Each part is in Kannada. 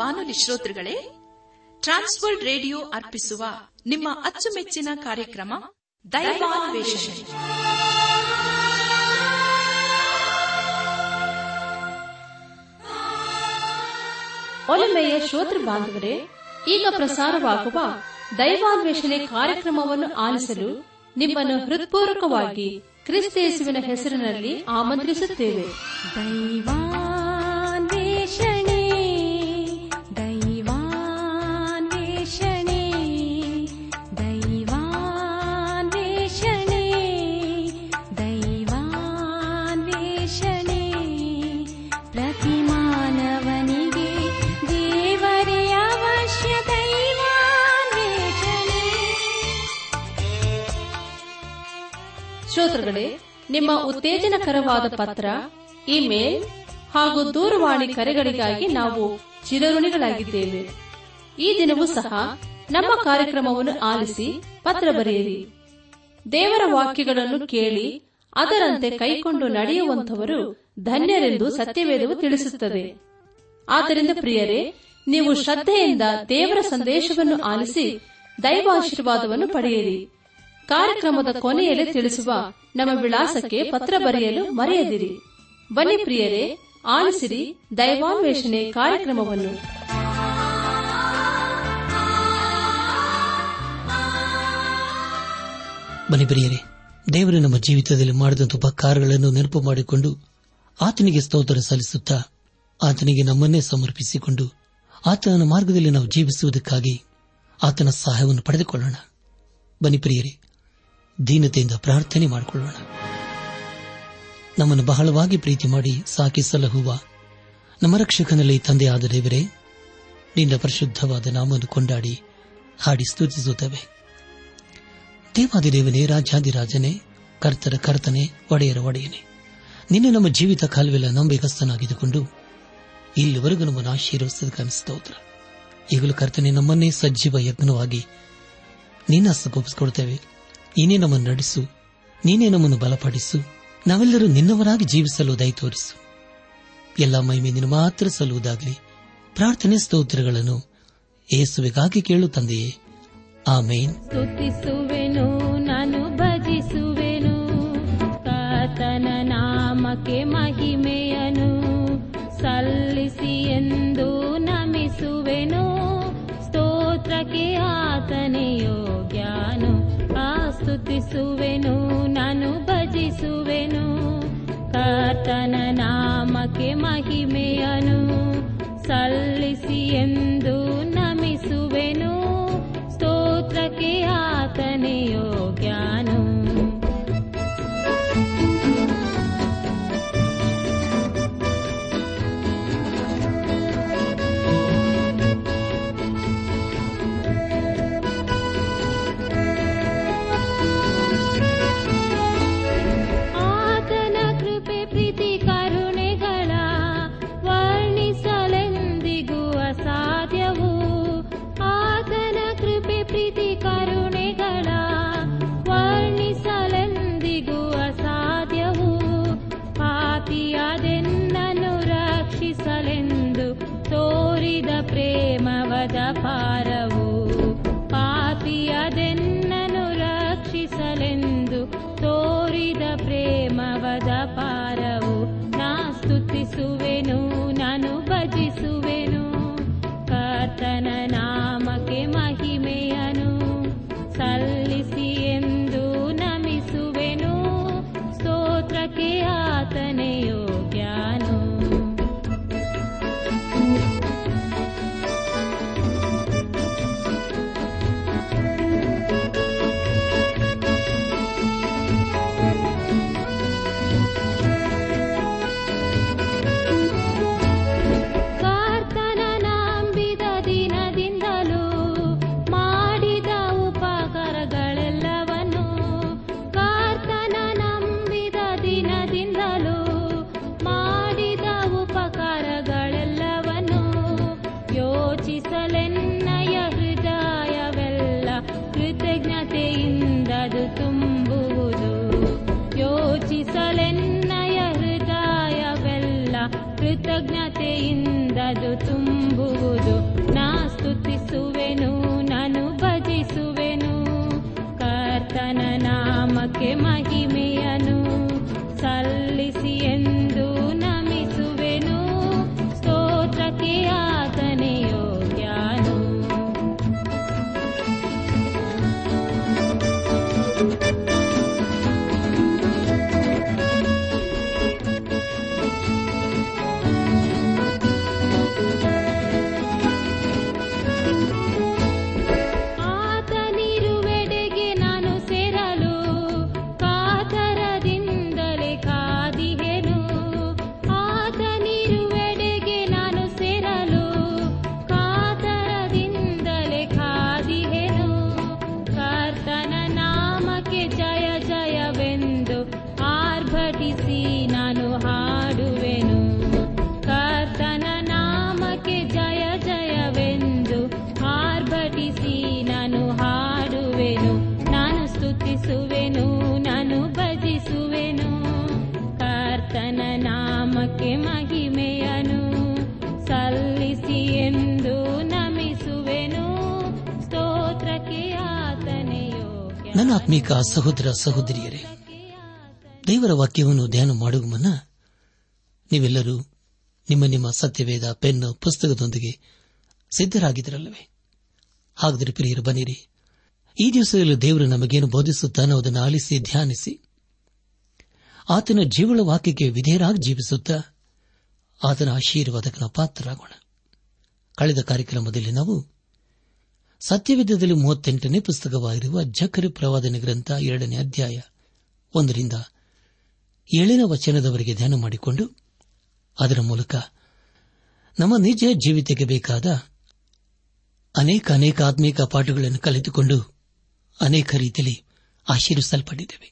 ಬಾನುಲಿ ಶ್ರೋತೃಗಳೇ ಟ್ರಾನ್ಸ್ವರ್ಡ್ ರೇಡಿಯೋ ಅರ್ಪಿಸುವ ನಿಮ್ಮ ಅಚ್ಚುಮೆಚ್ಚಿನ ಕಾರ್ಯಕ್ರಮ ದೈವಾನ್ವೇಷಣೆ ಒಲಮೆಯ ಶ್ರೋತೃ ಬಾಂಧವರೇ ಈಗ ಪ್ರಸಾರವಾಗುವ ದೈವಾನ್ವೇಷಣೆ ಕಾರ್ಯಕ್ರಮವನ್ನು ಆಲಿಸಲು ನಿಮ್ಮನ್ನು ಹೃತ್ಪೂರ್ವಕವಾಗಿ ಕ್ರಿಸ್ತೇಸುವಿನ ಹೆಸರಿನಲ್ಲಿ ಆಮಂತ್ರಿಸುತ್ತೇವೆ ದೈವಾನ್ವೇಷಣೆ ದೈವಾನ್ವೇಷಣೆ ದೈವಾನ್ವೇಷಣೆ ದೈವಾನ್ವೇಷಣೆ ಪ್ರತಿ ಮಾನವನಿಗೆ ದೇವರೇ ಅವಶ್ಯ ದೈವಾನ್ವೇಷಣೆ ಶ್ರೋತೃಗಳೇ ನಿಮ್ಮ ಉತ್ತೇಜನಕರವಾದ ಪತ್ರ ಇಮೇಲ್ ಹಾಗೂ ದೂರವಾಣಿ ಕರೆಗಳಿಗಾಗಿ ನಾವು ಚಿರಋಣಿಗಳಾಗಿದ್ದೇವೆ ಈ ದಿನವೂ ಸಹ ನಮ್ಮ ಕಾರ್ಯಕ್ರಮವನ್ನು ಆಲಿಸಿ ಪತ್ರ ಬರೆಯಿರಿ ದೇವರ ವಾಕ್ಯಗಳನ್ನು ಕೇಳಿ ಅದರಂತೆ ಕೈಕೊಂಡು ನಡೆಯುವಂತವರು ಧನ್ಯರೆಂದು ಸತ್ಯವೇದವು ತಿಳಿಸುತ್ತದೆ ಆದ್ದರಿಂದ ಪ್ರಿಯರೇ ನೀವು ಶ್ರದ್ಧೆಯಿಂದ ದೇವರ ಸಂದೇಶವನ್ನು ಆಲಿಸಿ ದೈವಾಶೀರ್ವಾದವನ್ನು ಪಡೆಯಿರಿ ಕಾರ್ಯಕ್ರಮದ ಕೊನೆಯಲ್ಲಿ ತಿಳಿಸುವ ನಮ್ಮ ವಿಳಾಸಕ್ಕೆ ಪತ್ರ ಬರೆಯಲು ಮರೆಯದಿರಿ ಬನ್ನಿ ಪ್ರಿಯರೇ ಆಲಿಸಿರಿ ದೈವಾನ್ವೇಷಣೆ ಕಾರ್ಯಕ್ರಮವನ್ನು ಬನ್ನಿ ಪ್ರಿಯರೇ ದೇವರು ನಮ್ಮ ಜೀವಿತದಲ್ಲಿ ಮಾಡಿದಂಥ ಉಪಕಾರಗಳನ್ನು ನೆನಪು ಮಾಡಿಕೊಂಡು ಆತನಿಗೆ ಸ್ತೋತ್ರ ಸಲ್ಲಿಸುತ್ತಾ ಆತನಿಗೆ ನಮ್ಮನ್ನೇ ಸಮರ್ಪಿಸಿಕೊಂಡು ಆತನ ಮಾರ್ಗದಲ್ಲಿ ನಾವು ಜೀವಿಸುವುದಕ್ಕಾಗಿ ಆತನ ಸಹಾಯವನ್ನು ಪಡೆದುಕೊಳ್ಳೋಣ ಬನ್ನಿ ಪ್ರಿಯರೇ ದೀನತೆಯಿಂದ ಪ್ರಾರ್ಥನೆ ಮಾಡಿಕೊಳ್ಳೋಣ ನಮ್ಮನ್ನು ಬಹಳವಾಗಿ ಪ್ರೀತಿ ಮಾಡಿ ಸಾಕಿ ಸಲಹುವ ನಮ್ಮ ರಕ್ಷಕನಲ್ಲಿ ತಂದೆಯಾದ ದೇವರೇ ನಿನ್ನ ಪರಿಶುದ್ಧವಾದ ನಾಮವನ್ನು ಕೊಂಡಾಡಿ ಹಾಡಿ ಸ್ತುತಿಸುತ್ತವೆ ದೇವಾದಿದೇವನೇ ರಾಜಾದಿರಾಜನೇ ಕರ್ತರ ಕರ್ತನೆ ಒಡೆಯರ ಒಡೆಯನೆ ನಿನ್ನೆ ನಮ್ಮ ಜೀವಿತ ಕಾಲವೆಲ್ಲ ನಂಬಿಕಸ್ಥನಾಗಿದ್ದುಕೊಂಡು ಇಲ್ಲಿವರೆಗೂ ನಮ್ಮನ್ನು ಆಶೀರ್ವದಿಸೋದಕ್ಕೆ ಸ್ತೋತ್ರ ಈಗಲೂ ಕರ್ತನೆ ನಮ್ಮನ್ನೇ ಸಜೀವ ಯಜ್ಞವಾಗಿ ನಿನ್ನ ಹಸ್ತಗೊಪ್ಪಿಸಿಕೊಡ್ತೇವೆ ನೀನೇ ನಮ್ಮನ್ನು ನಡೆಸು ನೀನೇ ನಮ್ಮನ್ನು ಬಲಪಡಿಸು ನಾವೆಲ್ಲರೂ ನಿನ್ನವರಾಗಿ ಜೀವಿಸಲು ದಯ ತೋರಿಸು ಎಲ್ಲ ಮಹಿಮೆ ನಿನ್ನ ಮಾತ್ರ ಸಲ್ಲುವುದಾಗಲಿ ಪ್ರಾರ್ಥನೆ ಸ್ತೋತ್ರಗಳನ್ನು ಏಸುವಿಗಾಗಿ ಕೇಳು ತಂದೆಯೇ ಆಮೇನ್ ಸ್ತುತಿಸುವೆನು ನಾನು ಭಜಿಸುವೆನು ಕರ್ತನ ನಾಮಕ್ಕೆ ಮಹಿಮೆಯನು ಸಲ್ಲಿಸಿ ಎಂದು ನಮಿಸುವೆನು ಸ್ತೋತ್ರಕ್ಕೆ ಆತನೇ ಯೋಗ್ಯನು ಆ ಸ್ತುತಿಸುವೆನು ನಾನು ಭಜಿಸುವೆನು ಕರ್ತನ ನಾಮಕ್ಕೆ ಮಹಿಮೆಯನು ಸಲ್ಲಿಸಿ ಎಂದು ನಮಿಸುವೆನು ಸ್ತೋತ್ರಕ್ಕೆ ಆತನೇ ಯೋಗ್ಯನು ಆತನ ಕೃಪೆ ಪ್ರೀತಿ ಕರುಣೆಗಳ ವರ್ಣಿಸಲೆಂದಿಗೂ ಅಸಾಧ್ಯವು ಆತನ ಕೃಪೆ ಪ್ರೀತಿ ಕರುಣೆಗಳ ವರ್ಣಿಸಲೆಂದಿಗೂ ಅಸಾಧ್ಯವು ಪಾಪಿಯಾದೆನ್ನನ್ನು ರಕ್ಷಿಸಲೆಂದು ತೋರಿದ ಪ್ರೇಮವದ ಪಾರವು ಪಾಪಿಯಾದೆನ್ನನ್ನು ರಕ್ಷಿಸಲೆಂದು ತೋರಿದ ಪ್ರೇಮವದ ಪಾರವು ನಾ ಸ್ತುತಿಸುವೆನು ನಾನು ಭಜಿಸುವೆನು ಕರ್ತನ ನಾಮಕ್ಕೆ ಮಹಿಮೆಯನು ಸಲ್ಲಿಸಿ ಎಂದು ನಮಿಸುವೆನು ಸ್ತೋತ್ರಕ್ಕೆ ಆತನೇ ಯೋಗ್ಯನು ಕರ್ತನ ನಂಬಿದ ದಿನದಿಂದಲೂ ಮಾಡಿದ ಉಪಕಾರಗಳೆಲ್ಲವನ್ನು ಕರ್ತನ ನಂಬಿದ ದಿನದಿಂದಲೂ ಮಾಡಿದ ಉಪಕಾರಗಳೆಲ್ಲವನ್ನು ಯೋಚಿಸಲೆನ್ನಯ ಹೃದಯವೆಲ್ಲ ಕೃತಜ್ಞತೆಯಿಂದದು ತುಂಬುವುದು ಯೋಚಿಸಲೆನ್ನಯ ಹೃದಯವೆಲ್ಲ ಕೃತಜ್ಞತೆಯಿಂದ ಅದು ತುಂಬುವುದು ನಾ ಸ್ತುತಿಸುವೆನು ನಾನು ಭಜಿಸುವೆನು ಕರ್ತನ ನಾಮಕ್ಕೆ ಮಹಿಮೆಯನು ಸಲ್ಲಿಸಿ ಎಂದು ನಮಿಸುವೆನು ಸ್ತೋತ್ರಕ್ಕೆ ಆತನೇ ಯೋಗ್ಯನು ಆತನಿರುವೆಡೆಗೆ ನಾನು ಸೇರಲು ಕಾತರದಿಂದಲೇ ಕಾದಿಹೆನು ಆತನಿರುವೆಡೆಗೆ ನಾನು ಸೇರಲು ಕಾತರದಿಂದಲೇ ಕಾದಿಹೆನು ಕರ್ತನ ನಾಮಕ್ಕೆ ಜಯ ಜಯವೆಂದು ಆರ್ಭಟಿಸಿ ನಾನು ಹಾಡುವೆನು ಕರ್ತನ ನಾಮಕ್ಕೆ ಜಯ ಜಯವೆಂದು ಆರ್ಭಟಿಸಿ ನಾನು ಹಾಡುವೆನು ನಾನು ಸ್ತುತಿಸುವೆನು ನಾನು ಭಜಿಸುವೆನು ಕರ್ತನ ನಾಮಕ್ಕೆ ಮಹಿಮೆಯನು ಸಲ್ಲಿಸಿ ಎಂದು ನಮಿಸುವೆನು ಸ್ತೋತ್ರಕ್ಕೆ ಆತನೇ ಯೋಗ್ಯ ನನ್ನ ಆತ್ಮೀಕ ಸಹೋದರ ಸಹೋದರಿಯರೇ ದೇವರ ವಾಕ್ಯವನ್ನು ಧ್ಯಾನ ಮಾಡುವ ಮುನ್ನ ನೀವೆಲ್ಲರೂ ನಿಮ್ಮ ನಿಮ್ಮ ಸತ್ಯವೇದ ಪೆನ್ ಪುಸ್ತಕದೊಂದಿಗೆ ಸಿದ್ದರಾಗಿದ್ದರಲ್ಲವೇ ಹಾಗಾದರೆ ಪ್ರಿಯರು ಬನ್ನಿರಿ ಈ ದಿವಸದಲ್ಲಿ ದೇವರು ನಮಗೇನು ಬೋಧಿಸುತ್ತಾನೋ ಅದನ್ನು ಆಲಿಸಿ ಧ್ಯಾನಿಸಿ ಆತನ ಜೀವಳ ವಾಕ್ಯಕ್ಕೆ ವಿಧೇಯರಾಗಿ ಜೀವಿಸುತ್ತಾ ಆತನ ಆಶೀರ್ವಾದಕನ ಪಾತ್ರರಾಗೋಣ ಕಳೆದ ಕಾರ್ಯಕ್ರಮದಲ್ಲಿ ನಾವು ಸತ್ಯವಿಧದಲ್ಲಿ ಮೂವತ್ತೆಂಟನೇ ಪುಸ್ತಕವಾಗಿರುವ ಜಕರಿ ಪ್ರವಾದನೆ ಗ್ರಂಥ ಎರಡನೇ ಅಧ್ಯಾಯ ಒಂದರಿಂದ ಏಳನೇ ವಚನದವರೆಗೆ ಧ್ಯಾನ ಮಾಡಿಕೊಂಡು ಅದರ ಮೂಲಕ ನಮ್ಮ ನಿಜ ಜೀವಿತಕ್ಕೆ ಬೇಕಾದ ಅನೇಕ ಅನೇಕ ಆತ್ಮೀಕ ಪಾಠಗಳನ್ನು ಕಲಿತುಕೊಂಡು ಅನೇಕ ರೀತಿಯಲ್ಲಿ ಆಶೀರ್ವಿಸಲ್ಪಟ್ಟಿದ್ದೇವೆ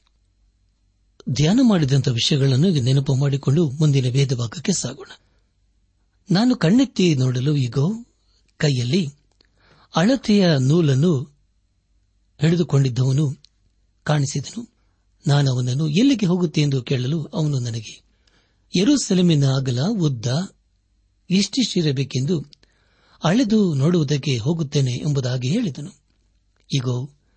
ಧ್ಯಾನ ಮಾಡಿದಂಥ ವಿಷಯಗಳನ್ನು ನೆನಪು ಮಾಡಿಕೊಂಡು ಮುಂದಿನ ವೇದ ಭಾಗಕ್ಕೆ ಸಾಗೋಣ ನಾನು ಕಣ್ಣೆತ್ತಿ ನೋಡಲು ಈಗೋ ಕೈಯಲ್ಲಿ ಅಳತೆಯ ನೂಲನ್ನು ಹಿಡಿದುಕೊಂಡಿದ್ದವನು ಕಾಣಿಸಿದನು ನಾನು ಅವನನ್ನು ಎಲ್ಲಿಗೆ ಹೋಗುತ್ತೆ ಎಂದು ಕೇಳಲು ಅವನು ನನಗೆ ಯೆರೂಸಲೇಮಿನ ಅಗಲ ಉದ್ದ ಎಷ್ಟಿಷ್ಟಿರಬೇಕೆಂದು ಅಳೆದು ನೋಡುವುದಕ್ಕೆ ಹೋಗುತ್ತೇನೆ ಎಂಬುದಾಗಿ ಹೇಳಿದನು ಈಗೋ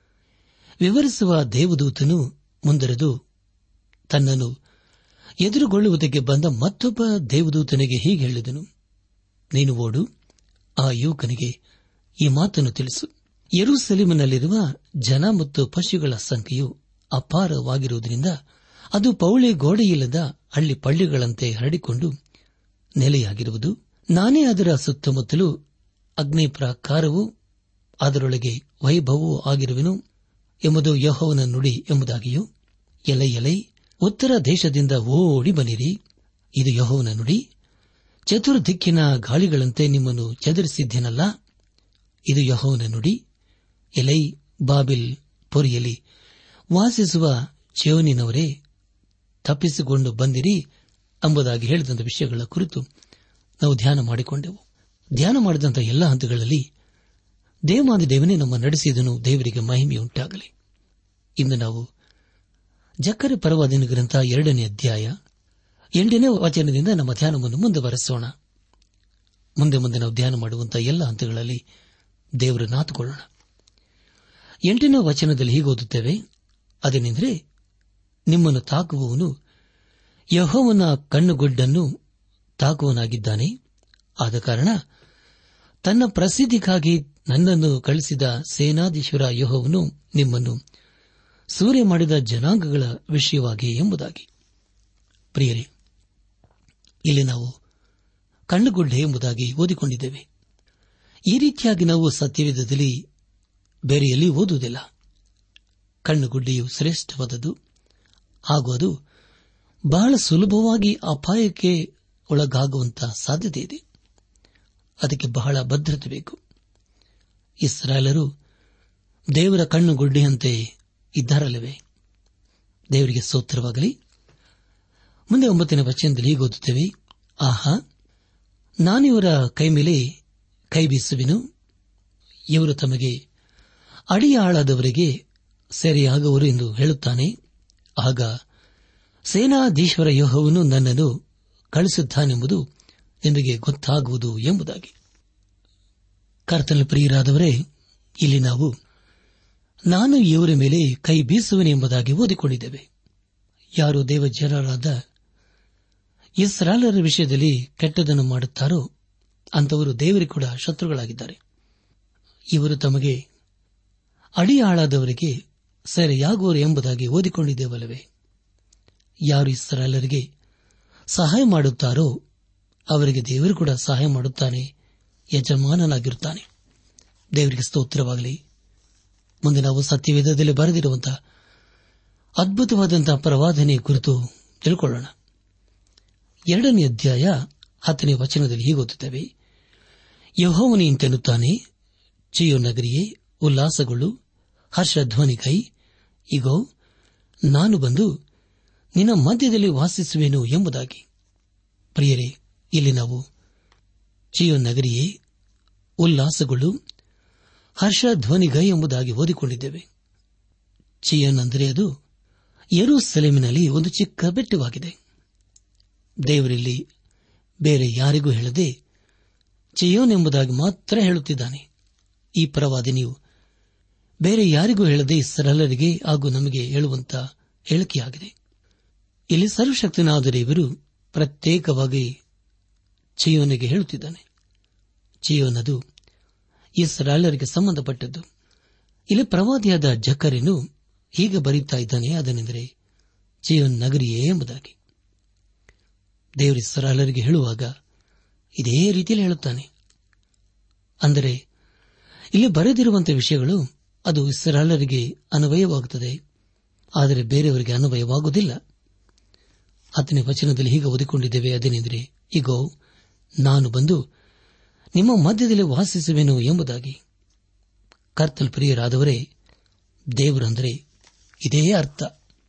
ವಿವರಿಸುವ ದೇವದೂತನು ಮುಂದರೆದು ತನ್ನನ್ನು ಎದುರುಗೊಳ್ಳುವುದಕ್ಕೆ ಬಂದ ಮತ್ತೊಬ್ಬ ದೇವದೂತನಿಗೆ ಹೀಗೆ ಹೇಳಿದನು ನೀನು ಓಡು ಆ ಯುವಕನಿಗೆ ಈ ಮಾತನ್ನು ತಿಳಿಸು ಯೆರೂಸಲೇಮಿನಲ್ಲಿರುವ ಜನ ಮತ್ತು ಪಶುಗಳ ಸಂಖ್ಯೆಯು ಅಪಾರವಾಗಿರುವುದರಿಂದ ಅದು ಪೌಳೆ ಗೋಡೆಯಿಲ್ಲದ ಹಳ್ಳಿ ಪಳ್ಳಿಗಳಂತೆ ಹರಡಿಕೊಂಡು ನೆಲೆಯಾಗಿರುವುದು ನಾನೇ ಅದರ ಸುತ್ತಮುತ್ತಲೂ ಅಗ್ನಿ ಪ್ರಾಕಾರವೂ ಅದರೊಳಗೆ ವೈಭವವೂ ಆಗಿರುವೆನು ಎಂಬುದು ಯಹೋವನ ನುಡಿ ಎಂಬುದಾಗಿಯೂ ಎಲೆ ಎಲೆ ಉತ್ತರ ದೇಶದಿಂದ ಓಡಿ ಬನ್ನಿರಿ ಇದು ಯಹೋವನ ನುಡಿ ಚತುರ್ದಿಕ್ಕಿನ ಗಾಳಿಗಳಂತೆ ನಿಮ್ಮನ್ನು ಚದುರಿಸಿದ್ದೇನಲ್ಲ ಇದು ಯಹೋವನ ನುಡಿ ಎಲೈ ಬಾಬಿಲ್ ಪೊರಿಯಲಿ ವಾಸಿಸುವ ಚೇವನಿನವರೇ ತಪ್ಪಿಸಿಕೊಂಡು ಬಂದಿರಿ ಎಂಬುದಾಗಿ ಹೇಳಿದಂಥ ವಿಷಯಗಳ ಕುರಿತು ನಾವು ಧ್ಯಾನ ಮಾಡಿಕೊಂಡೆವು ಧ್ಯಾನ ಮಾಡಿದಂಥ ಎಲ್ಲ ಹಂತಗಳಲ್ಲಿ ದೇವಾದಿ ದೇವನೇ ನಮ್ಮ ನಡೆಸಿದನು ದೇವರಿಗೆ ಮಹಿಮೆಯುಂಟಾಗಲಿ ಇಂದು ನಾವು ಜಕ್ಕರೆ ಪರವಾದಿನ ಗ್ರಂಥ ಎರಡನೇ ಅಧ್ಯಾಯ ಎಂಟನೇ ವಚನದಿಂದ ನಮ್ಮ ಧ್ಯಾನವನ್ನು ಮುಂದುವರೆಸೋಣ ಮುಂದೆ ಮುಂದೆ ನಾವು ಧ್ಯಾನ ಮಾಡುವಂತಹ ಎಲ್ಲ ಹಂತಗಳಲ್ಲಿ ದೇವರು ನಾತುಕೊಳ್ಳೋಣ ಎಂಟನೇ ವಚನದಲ್ಲಿ ಹೀಗೆ ಓದುತ್ತೇವೆ ಅದೇನೆಂದರೆ ನಿಮ್ಮನ್ನು ತಾಕುವವನು ಯಹೋವನ ಕಣ್ಣುಗುಡ್ಡನ್ನು ತಾಕುವನಾಗಿದ್ದಾನೆ ಆದ ಕಾರಣ ತನ್ನ ಪ್ರಸಿದ್ಧಿಗಾಗಿ ನನ್ನನ್ನು ಕಳಿಸಿದ ಸೇನಾಧೀಶ್ವರ ಯಹೋವನು ನಿಮ್ಮನ್ನು ಸೂರ್ಯ ಮಾಡಿದ ಜನಾಂಗಗಳ ವಿಷಯವಾಗಿ ಎಂಬುದಾಗಿ ಪ್ರಿಯರೇ ಇಲ್ಲಿ ನಾವು ಕಣ್ಣುಗುಡ್ಡೆ ಎಂಬುದಾಗಿ ಓದಿಕೊಂಡಿದ್ದೇವೆ ಈ ರೀತಿಯಾಗಿ ನಾವು ಸತ್ಯವೇದದಲ್ಲಿ ಬೇರೆ ಎಲ್ಲಿ ಓದುವುದಿಲ್ಲ ಕಣ್ಣುಗುಡ್ಡೆಯು ಶ್ರೇಷ್ಠವಾದದ್ದು ಹಾಗೂ ಅದು ಬಹಳ ಸುಲಭವಾಗಿ ಅಪಾಯಕ್ಕೆ ಒಳಗಾಗುವಂತಹ ಸಾಧ್ಯತೆ ಇದೆ ಅದಕ್ಕೆ ಬಹಳ ಭದ್ರತೆ ಬೇಕು ಇಸ್ರಾಯೇಲರು ದೇವರ ಕಣ್ಣುಗುಡ್ಡೆಯಂತೆ ಇದ್ದಾರಲ್ಲವೇ ದೇವರಿಗೆ ಸ್ತೋತ್ರವಾಗಲಿ ಮುಂದೆ ಒಂಬತ್ತನೇ ವಚನದಲ್ಲಿ ಹೀಗೆ ಓದುತ್ತೇವೆ ಆಹಾ ನಾನಿವರ ಕೈ ಮೇಲೆ ಕೈ ಬೀಸುವೆನು ಇವರು ತಮಗೆ ಅಡಿಯಾಳದವರಿಗೆ ಸೆರೆಯಾಗುವರು ಎಂದು ಹೇಳುತ್ತಾನೆ ಆಗ ಸೇನಾಧೀಶ್ವರ ಯೋಹವನು ನನ್ನನ್ನು ಕಳಿಸುತ್ತಾನೆಂಬುದು ನಿಮಗೆ ಗೊತ್ತಾಗುವುದು ಎಂಬುದಾಗಿ ಕರ್ತನ ಪ್ರಿಯರಾದವರೇ ಇಲ್ಲಿ ನಾವು ನಾನು ಇವರ ಮೇಲೆ ಕೈ ಬೀಸುವನೆಂಬುದಾಗಿ ಓದಿಕೊಂಡಿದ್ದೇವೆ ಯಾರು ದೇವಜನರಾದ ಇಸ್ರಾಲರ ವಿಷಯದಲ್ಲಿ ಕೆಟ್ಟದನ್ನು ಮಾಡುತ್ತಾರೋ ಅಂತವರು ದೇವರಿಗೆ ಕೂಡ ಶತ್ರುಗಳಾಗಿದ್ದಾರೆ ಇವರು ತಮಗೆ ಅಡಿಯಾಳಾದವರಿಗೆ ಸೆರೆಯಾಗುವರು ಎಂಬುದಾಗಿ ಓದಿಕೊಂಡಿದ್ದೇವಲ್ಲವೇ ಯಾರು ಇಸ್ರಾಲರಿಗೆ ಸಹಾಯ ಮಾಡುತ್ತಾರೋ ಅವರಿಗೆ ದೇವರು ಕೂಡ ಸಹಾಯ ಮಾಡುತ್ತಾನೆ ಯಜಮಾನನಾಗಿರುತ್ತಾನೆ ದೇವರಿಗೆ ಸ್ತೋತ್ರವಾಗಲಿ ಮುಂದೆ ನಾವು ಸತ್ಯವೇದದಲ್ಲಿ ಬರೆದಿರುವಂತಹ ಅದ್ಭುತವಾದಂತಹ ಪ್ರವಾದನೆ ಕುರಿತು ತಿಳ್ಕೊಳ್ಳೋಣ ಎರಡನೇ ಅಧ್ಯಾಯ ಹತ್ತನೇ ವಚನದಲ್ಲಿ ಹೀಗೊತ್ತುತ್ತವೆ ಯಹೋವನಿ ಇಂತೆನ್ನುತ್ತಾನೆ ಚಿಯೋ ನಗರಿಯೇ ಉಲ್ಲಾಸಗೊಳ್ಳು ಹರ್ಷಧ್ವನಿ ಕೈ ಇಗೋ ನಾನು ಬಂದು ನಿನ್ನ ಮಧ್ಯದಲ್ಲಿ ವಾಸಿಸುವೆನು ಎಂಬುದಾಗಿ ಪ್ರಿಯರೇ ಇಲ್ಲಿ ನಾವು ಚಿಯೋ ನಗರಿಯೇ ಉಲ್ಲಾಸಗೊಳ್ಳು ಹರ್ಷಧ್ವನಿಗೈ ಎಂಬುದಾಗಿ ಓದಿಕೊಂಡಿದ್ದೇವೆ ಚಿಯನ್ ಅಂದರೆ ಅದು ಯರೂ ಸೆಲೆಮಿನಲ್ಲಿ ಒಂದು ಚಿಕ್ಕ ಬೆಟ್ಟವಾಗಿದೆ ದೇವರಲ್ಲಿ ಬೇರೆ ಯಾರಿಗೂ ಹೇಳದೆ ಚಿಯೋನ್ ಎಂಬುದಾಗಿ ಮಾತ್ರ ಹೇಳುತ್ತಿದ್ದಾನೆ ಈ ಪ್ರವಾದಿನಿಯು ಬೇರೆ ಯಾರಿಗೂ ಹೇಳದೆ ಸರಳರಿಗೆ ಹಾಗೂ ನಮಗೆ ಹೇಳುವಂತ ಹೇಳಿಕೆಯಾಗಿದೆ ಇಲ್ಲಿ ಸರ್ವಶಕ್ತನಾದ ದೇವರು ಪ್ರತ್ಯೇಕವಾಗಿ ಚಿಯೋನಿಗೆ ಹೇಳುತ್ತಿದ್ದಾನೆ ಚಿಯೋನ್ ಅದು ಇಸ್ರಾಲರಿಗೆ ಸಂಬಂಧಪಟ್ಟದ್ದು ಇಲ್ಲಿ ಪ್ರವಾದಿಯಾದ ಜಕರಿನು ಹೀಗೆ ಬರೀತಾ ಇದ್ದಾನೆ ಅದನೆಂದರೆ ಚಿಯೋನ್ ನಗರಿಯೇ ಎಂಬುದಾಗಿ ದೇವರಿಸ್ರಾಲರಿಗೆ ಹೇಳುವಾಗ ಇದೇ ರೀತಿಯಲ್ಲಿ ಹೇಳುತ್ತಾನೆ ಅಂದರೆ ಇಲ್ಲಿ ಬರೆದಿರುವಂತಹ ವಿಷಯಗಳು ಅದು ಇಸ್ರಾಲರಿಗೆ ಅನ್ವಯವಾಗುತ್ತದೆ ಆದರೆ ಬೇರೆಯವರಿಗೆ ಅನ್ವಯವಾಗುವುದಿಲ್ಲ ಆತನ ವಚನದಲ್ಲಿ ಹೀಗೆ ಓದಿಕೊಂಡಿದ್ದೇವೆ ಅದೇನೆಂದರೆ ಈಗೋ ನಾನು ಬಂದು ನಿಮ್ಮ ಮಧ್ಯದಲ್ಲಿ ವಾಸಿಸುವೆನು ಎಂಬುದಾಗಿ ಕರ್ತಲ್ ಪ್ರಿಯರಾದವರೇ ದೇವರಂದರೆ ಇದೇ ಅರ್ಥ